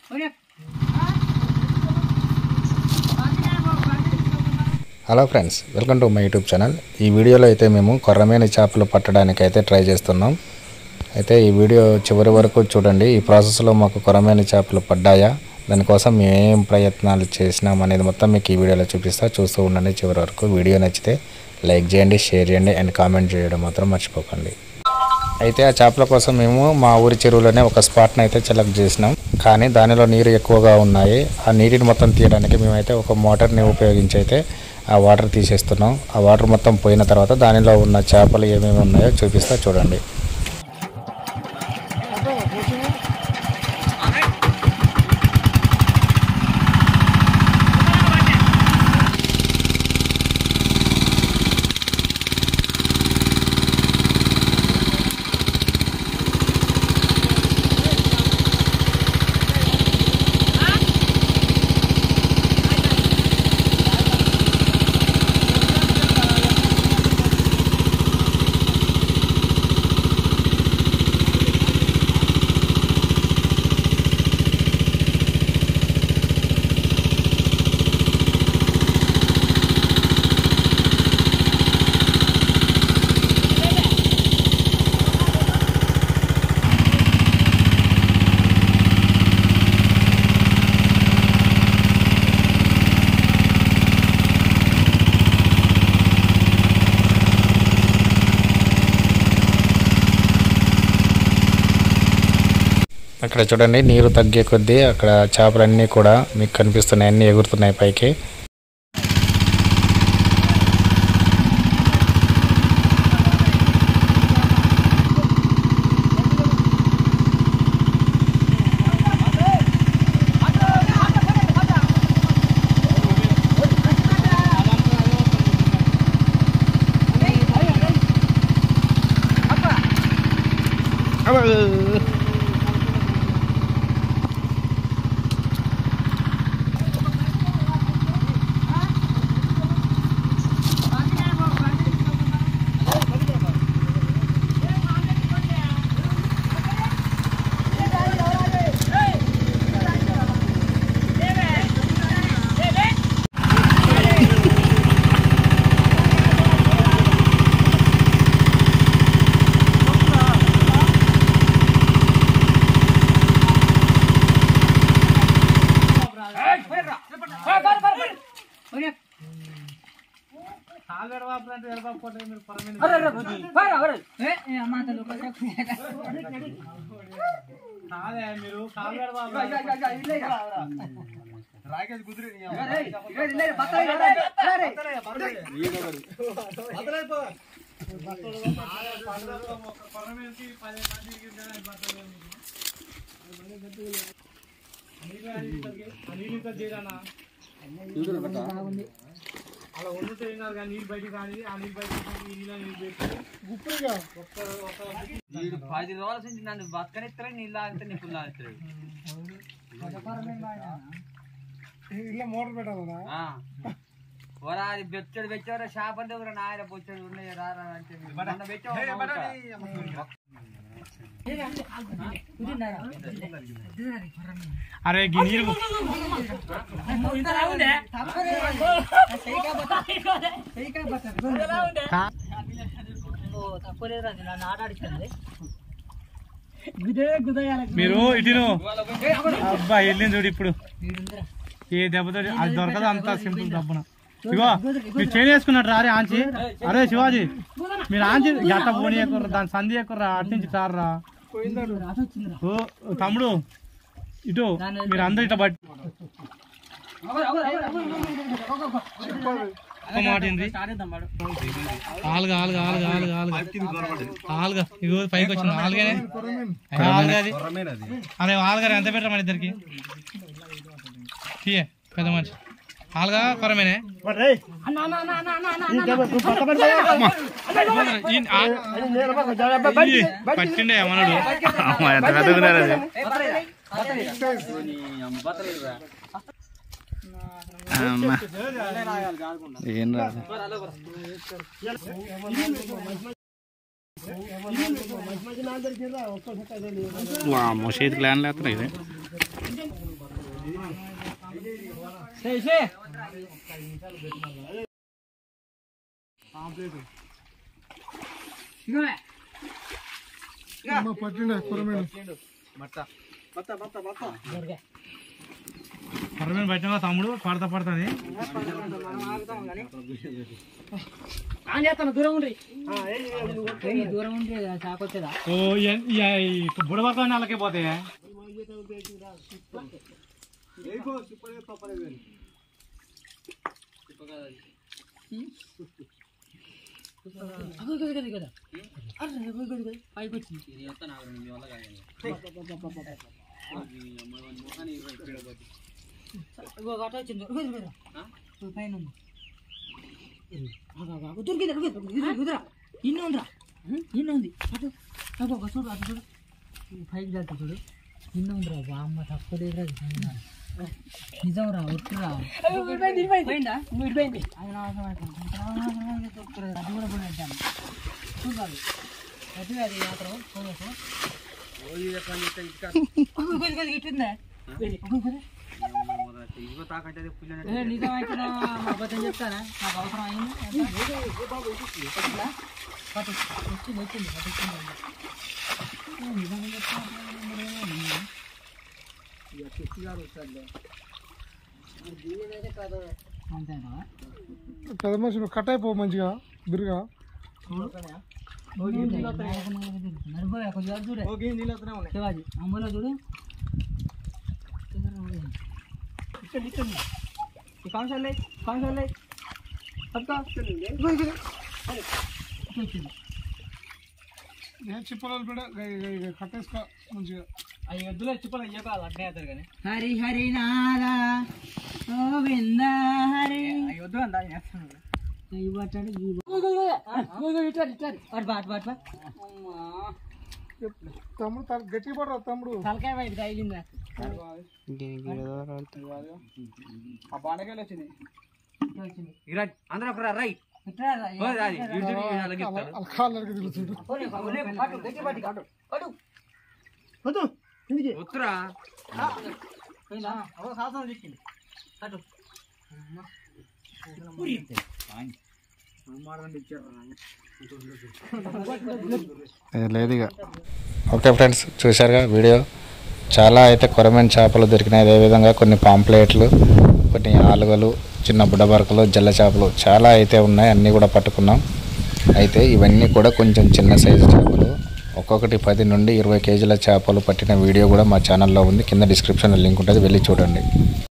Hello friends welcome to my YouTube channel ఈ వీడియోలో అయితే మేము కొర్రమైన చేపలు పట్టడానికి అయితే ట్రై చేస్తున్నాం అయితే ఈ వీడియో చివరి వరకు చూడండి ఈ ప్రాసెస్లో మాకు కొరమైన చేపలు పడ్డాయా దానికోసం మేము ఏం ప్రయత్నాలు చేసినాం అనేది మొత్తం మీకు ఈ వీడియోలో చూపిస్తా చూస్తూ ఉండండి చివరి వరకు వీడియో నచ్చితే లైక్ చేయండి షేర్ చేయండి అండ్ కామెంట్ చేయడం మాత్రం మర్చిపోకండి అయితే ఆ చేపల కోసం మేము మా ఊరి చెరువులోనే ఒక స్పాట్ని అయితే సెలెక్ట్ చేసినాం కానీ దానిలో నీరు ఎక్కువగా ఉన్నాయి ఆ నీటిని మొత్తం తీయడానికి మేమైతే ఒక మోటార్ని ఉపయోగించి అయితే ఆ వాటర్ తీసేస్తున్నాం ఆ వాటర్ మొత్తం పోయిన తర్వాత దానిలో ఉన్న చేపలు ఏమేమి ఉన్నాయో చూపిస్తా చూడండి అక్కడ చూడండి నీరు తగ్గే కొద్దీ అక్కడ చేపలన్నీ కూడా మీకు కనిపిస్తున్నాయి అన్నీ ఎగురుతున్నాయి పైకి అలా వండుతే ఏం కాదు కానీ నీళ్ళు బయటికి రాని ఆ నీళ్ళు బయటికి ఈ నీళ్ళ నీళ్ళు పెట్టి వీడు పది రోజుల నుంచి నన్ను బతకనిస్తాడు నీళ్ళు ఆగితే నీకు ఆగుతాడు ఇలా మోటార్ పెట్టాలన్నా ఓరా అది బెచ్చడు బెచ్చారా షాప్ అంటే ఒక నాయన బొచ్చడు ఉన్నాయి రా రా అంటే మొన్న పెట్టావు ఒక మూట. అరే గి నీళ్ళు మీరు ఇటు అబ్బా వెళ్ళింది చూడు ఇప్పుడు ఏ దెబ్బతో అది దొరకదు అంత సింపుల్ దెబ్బన ఇగో మీరు చేయి వేసుకున్నట్టు రారే ఆంచి అరే శివాజీ మీరు ఆంచి గట్ట పోనీ ఎక్కుర్రా దాని సంధి ఎక్కుర్రా అటు నుంచి రారా ఓ తమ్ముడు ఇటు మీరు అందరు ఇట్లా బట్టి ఒక మాట ఏంది ఆలుగా ఆలుగా ఆలుగా ఆలుగా ఆలుగా ఆలుగా ఇగో పైకి వచ్చింది ఆలుగానే ఆలుగా అది అదే ఆలుగారు ఎంత పెట్టరా మన ఇద్దరికి తీయే పెద్ద మనిషి ఆలుగా కొరమేనే ఈ- ఆ- ఈ పట్టిండే మనడు ఎంత పెద్దగున్నారు అది ఏం రాదు వామ్మో చేతికి ల్యాండ్ లేస్తున్నాయి ఇది పరమైన పెట్టినా తమ్ముడు పడతా పడుతుంది దూరం ఉంటే చాకొచ్చేదా ఓ బుడబక్క నెలకే పోతాయి దొరికిందా ఇన్ని ఉందిరా ఇన్ని ఉంది అటు అటు ఒక చూడు అటు చూడు పైకి జల్తా చూడు ఇన్ని ఉందిరా బామ్మ తక్కువ దగ్గర నిజం రా ఒట్టురా పోయిందా విడిపోయింది అది నా అవసరం అయిపోయింది దొరుకుతుంది అది కూడా పోయిన చూడాలి అది అది మాత్రం పోయేసు ఇట్టుందా నిజం అయితే అబద్ధం చెప్తానా నాకు అవసరం అయింది పట్టు వచ్చింది వచ్చింది పట్టు వచ్చింది నిజం అంతేనా పెద్ద మనిషి నువ్వు కట్ అయిపో మంచిగా బిరుగా నడిపోయా కొంచెం చూడే శివాజీ అమ్మలో చూడు కాన్సల్ కాన్సల్ నేను చిప్పలు బిడ కట్టేసుకో మంచిగా అవి ఎద్దులో చిప్పలు అయ్యాక అట్నే అవుతారు కానీ హరి హరి నాదా గోవింద హరి అవి వద్దు అందా ఇవ్వటాడు తమ్ముడు తల గట్టి పడరా తమ్ముడు తలకాయ బయట తగిలిందా ఆ బాండకాయలు వచ్చింది వచ్చింది అందరూ ఒకరా రై వాళ్ళ కాళ్ళకి తిరుగుతుంది ఉత్తరా ఏ, లేదు ఇక ఓకే ఫ్రెండ్స్ చూశారుగా వీడియో చాలా అయితే కొరమైన చేపలు దొరికినాయి అదేవిధంగా కొన్ని పాంప్లెట్లు కొన్ని ఆలుగలు చిన్న బుడ్డబరకలు జల్ల చేపలు చాలా అయితే ఉన్నాయి అన్నీ కూడా పట్టుకున్నాం అయితే ఇవన్నీ కూడా కొంచెం చిన్న సైజు చేపలు ఒక్కొక్కటి పది నుండి ఇరవై కేజీల చేపలు పట్టిన వీడియో కూడా మా ఛానల్లో ఉంది కింద డిస్క్రిప్షన్లో లింక్ ఉంటుంది వెళ్ళి చూడండి